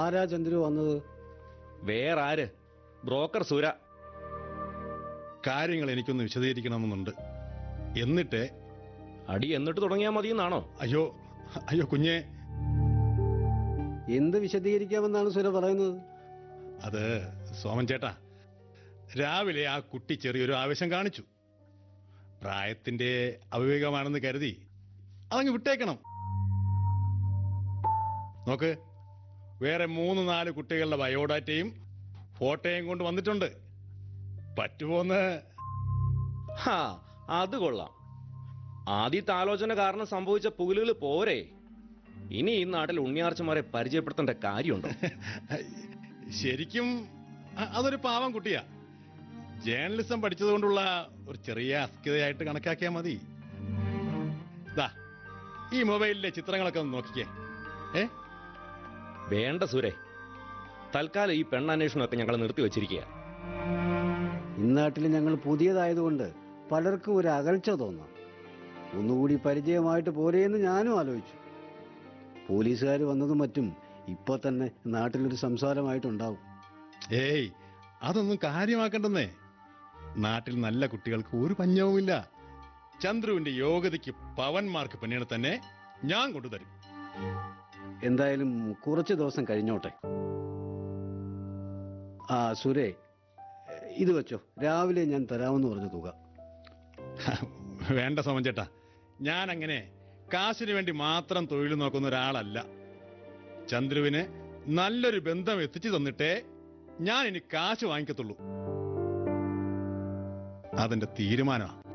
ആരാ ചന്ദ്രു വന്നത് വേറെ ആര് ബ്രോക്കർ സുര കാര്യങ്ങൾ എനിക്കൊന്ന് വിശദീകരിക്കണമെന്നുണ്ട് എന്നിട്ട് അടി എന്നിട്ട് തുടങ്ങിയാൽ മതി എന്നാണോ അയ്യോ അയ്യോ കുഞ്ഞെ എന്ത് വിശദീകരിക്കാമെന്നാണ് സുര പറയുന്നത് അത് സോമൻ ചേട്ടാ രാവിലെ ആ കുട്ടി ചെറിയൊരു ആവേശം കാണിച്ചു പ്രായത്തിന്റെ അവിവേകമാണെന്ന് കരുതി അതങ്ങ് വിട്ടേക്കണം നോക്ക് വേറെ മൂന്ന് നാല് കുട്ടികളുടെ ബയോഡാറ്റയും ഫോട്ടോയും കൊണ്ട് വന്നിട്ടുണ്ട് പറ്റുമോന്ന് ഹാ അത് കൊള്ളാം ആദ്യത്തെ ആലോചന കാരണം സംഭവിച്ച പുകലുകൾ പോരെ ഇനി ഈ നാട്ടിൽ ഉണ്ണിയാർച്ചമാരെ പരിചയപ്പെടുത്തേണ്ട കാര്യമുണ്ടോ ശരിക്കും അ- അതൊരു പാവം കുട്ടിയാ ജേർണലിസം പഠിച്ചതുകൊണ്ടുള്ള ഒരു ചെറിയ അസ്കിതയായിട്ട് കണക്കാക്കിയാൽ മതി ദാ ഈ മൊബൈലിലെ ചിത്രങ്ങളൊക്കെ ഒന്ന് നോക്കിക്കേ ഏ വേണ്ട സുരേ തൽക്കാലം ഈ പെണ്ണന്വേഷണമൊക്കെ ഞങ്ങൾ നിർത്തി വെച്ചിരിക്കുക ഇന്നാട്ടിൽ ഞങ്ങൾ പുതിയതായതുകൊണ്ട് പലർക്കും ഒരു അകൽച്ച തോന്നാം ഒന്നുകൂടി പരിചയമായിട്ട് പോരെയെന്ന് ഞാനും ആലോചിച്ചു പോലീസുകാർ വന്നതും മറ്റും ഇപ്പൊ തന്നെ നാട്ടിലൊരു സംസാരമായിട്ടുണ്ടാവും ഏയ് അതൊന്നും കാര്യമാക്കണ്ടെന്നേ നാട്ടിൽ നല്ല കുട്ടികൾക്ക് ഒരു പഞ്ഞവുമില്ല ചന്ദ്രുവിന്റെ യോഗ്യതയ്ക്ക് പവന്മാർക്ക് പെണ്ണിനെ തന്നെ ഞാൻ കൊണ്ടുതരും എന്തായാലും കുറച്ച് ദിവസം കഴിഞ്ഞോട്ടെ ആ സുരേ ഇത് വെച്ചോ രാവിലെ ഞാൻ തരാമെന്ന് പറഞ്ഞ തുക വേണ്ട സോമൻ ചേട്ടാ ഞാൻ അങ്ങനെ കാശിന് വേണ്ടി മാത്രം തൊഴിൽ നോക്കുന്ന ഒരാളല്ല ചന്ദ്രുവിന് നല്ലൊരു ബന്ധം എത്തിച്ചു തന്നിട്ടേ ഞാൻ ഇനി കാശ് വാങ്ങിക്കത്തുള്ളൂ അതെന്റെ തീരുമാനമാണ്